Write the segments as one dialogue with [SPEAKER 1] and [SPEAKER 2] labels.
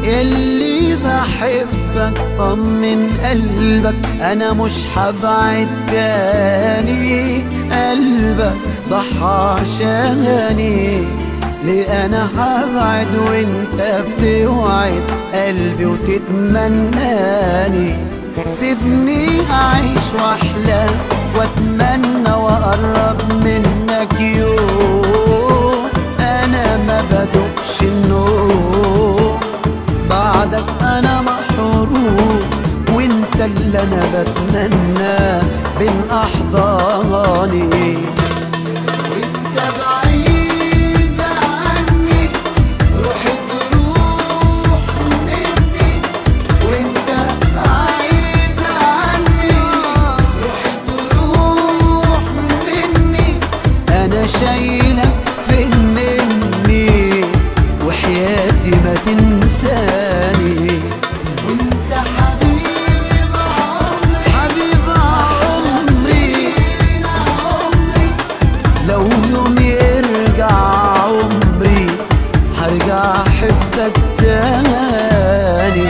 [SPEAKER 1] يلي بحبك طمن قلبك انا مش هبعد تاني قلبك ضحى عشاني ليه انا هبعد وانت بتوعد قلبي وتتمناني سيبني اعيش واحلم واتمنى واقرب منك يوم انا ما بدقش النوم بعدك انا محروم وانت اللي انا بتمنى بين احضاني وانت بعيد عني روحي تروح مني وانت بعيد عني روحي تروح مني انا شايلك فين مني وحياتي ما تنساني وانت حبيب عمري حبيب عمري عمري لو يوم يرجع عمري هرجع احبك تاني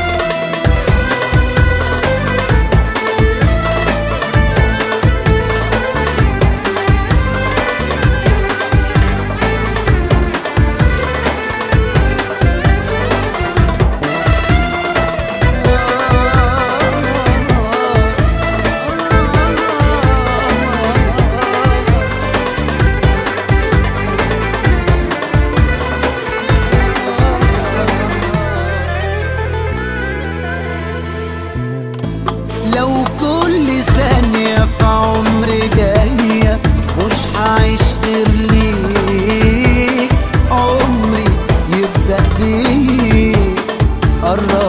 [SPEAKER 1] لو كل ثانية في عمري جاية مش هعيش غير ليك عمري يبدأ بيك قرب